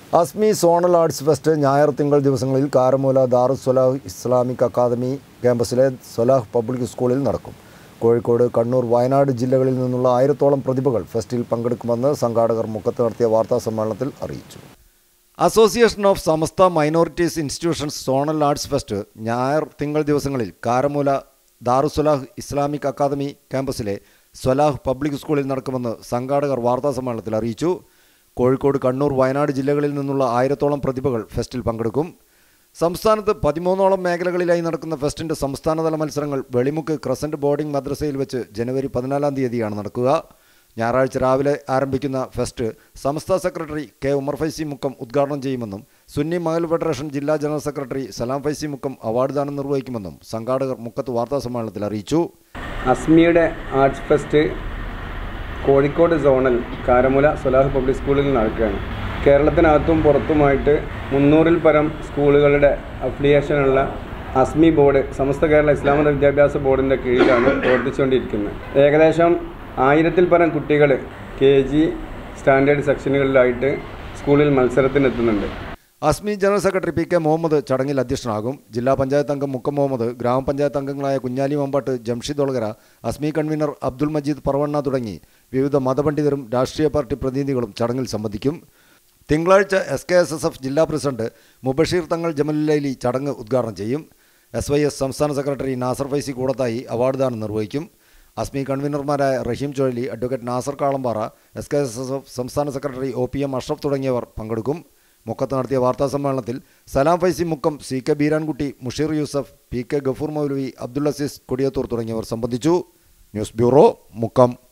Azmi zonal arts fest ഞായർ തിങ്കൾ ദിവസങ്ങളിൽ കാരമൂല ദാറുസ് സൊലാഹ് ഇസ്ലാമിക് അക്കാദമി ക്യാമ്പസിലെ സൊലാഹ് പബ്ലിക് സ്കൂളിൽ നടക്കും കോഴിക്കോട് കണ്ണൂർ വയനാട് ജില്ലകളിൽ നിന്നുള്ള ആയിരത്തോളം പ്രതിഭകൾ ഫെസ്റ്റിൽ പങ്കെടുക്കുമെന്ന് സംഘാടകർ മുക്കത്ത് നടത്തിയ വാർത്താ സമ്മേളനത്തിൽ അറിയിച്ചു association of Samastha minorities institutions zonal arts fest ഞായർ തിങ്കൾ ദിവസങ്ങളിൽ കാരമൂല ദാറുസൊലാഹ് ഇസ്ലാമിക് അക്കാദമി ക്യാമ്പസിലെ സൊലാഹ് പബ്ലിക് സ്കൂളിൽ നടക്കുമെന്ന് സംഘാടകർ വാർത്താ സമ്മേളനത്തിൽ അറിയിച്ചു കോഴിക്കോട് കണ്ണൂർ വയനാട് ജില്ലകളിൽ നിന്നുള്ള ആയിരത്തോളം പ്രതിഭകൾ ഫെസ്റ്റിൽ പങ്കെടുക്കും സംസ്ഥാനത്ത് പതിമൂന്നോളം മേഖലകളിലായി നടക്കുന്ന ഫെസ്റ്റിന്റെ സംസ്ഥാനതല മത്സരങ്ങൾ വെളിമുക്ക് ക്രസന്റ് ബോർഡിംഗ് മദ്രസയിൽ വെച്ച് ജനുവരി പതിനാലാം തീയതിയാണ് നടക്കുക ഞായറാഴ്ച രാവിലെ ആരംഭിക്കുന്ന ഫെസ്റ്റ് സംസ്ഥാന സെക്രട്ടറി കെ ഉമർ ഫൈസി മുക്കം ഉദ്ഘാടനം ചെയ്യുമെന്നും സുന്നി മഹൽ ഫെഡറേഷൻ ജില്ലാ general secretary Salam Faizy Mukkam award ദാനം നിർവഹിക്കുമെന്നും സംഘാടകർ മുക്കത്ത് വാർത്താ സമ്മേളനത്തിൽ അറിയിച്ചു അസ്മിയുടെ arts fest Kozhikode zonal Karamoola Solah public സ്കൂളിൽ നടക്കുകയാണ് കേരളത്തിനകത്തും പുറത്തുമായിട്ട് മുന്നൂറിൽ പരം സ്കൂളുകളുടെ അഫിലിയേഷനുള്ള അസ്മി ബോർഡ് സമസ്ത കേരള ഇസ്ലാമത വിദ്യാഭ്യാസ ബോർഡിൻ്റെ കീഴിലാണ് പ്രവർത്തിച്ചുകൊണ്ടിരിക്കുന്നത് ഏകദേശം ആയിരത്തിൽ പരം കുട്ടികൾ കെ ജി സ്റ്റാൻഡേർഡ് സെക്ഷനുകളിലായിട്ട് സ്കൂളിൽ മത്സരത്തിനെത്തുന്നുണ്ട് Asmi general secretary P K Muhammad ചടങ്ങിൽ അധ്യക്ഷനാകും ജില്ലാ പഞ്ചായത്ത് അംഗം മുക്കം മുഹമ്മദ് ഗ്രാമപഞ്ചായത്ത് അംഗങ്ങളായ കുഞ്ഞാലി മമ്പാട്ട് ജംഷിദ് ഒളകര അസ്മി കൺവീനർ അബ്ദുൾ മജീദ് പറവണ്ണ തുടങ്ങി വിവിധ മതപണ്ഡിതരും രാഷ്ട്രീയ പാർട്ടി പ്രതിനിധികളും ചടങ്ങിൽ സംബന്ധിക്കും തിങ്കളാഴ്ച S K S S F ജില്ലാ പ്രസിഡന്റ് മുബഷീർ തങ്ങൾ ജമലുല്ലൈലി ചടങ്ങ് ഉദ്ഘാടനം ചെയ്യും എസ് വൈ എസ് സംസ്ഥാന സെക്രട്ടറി നാസർ ഫൈസി കൂടത്തായി അവാർഡ് ദാനം നിർവഹിക്കും അസ്മി കൺവീനർമാരായ Raheem Chuzhali advocate Nasar Kalambara S K S S F സംസ്ഥാന സെക്രട്ടറി ഒ പി എം അഷ്റഫ് തുടങ്ങിയവർ പങ്കെടുക്കും മുക്കത്ത് നടത്തിയ വാർത്താ സമ്മേളനത്തിൽ Salam Faizy Mukkam C K Beerankutty Musheer Yusuf P K Gafoor Moulavi Abdul Azeez Kodiyathur തുടങ്ങിയവർ സംബന്ധിച്ചു ന്യൂസ് ബ്യൂറോ മുക്കം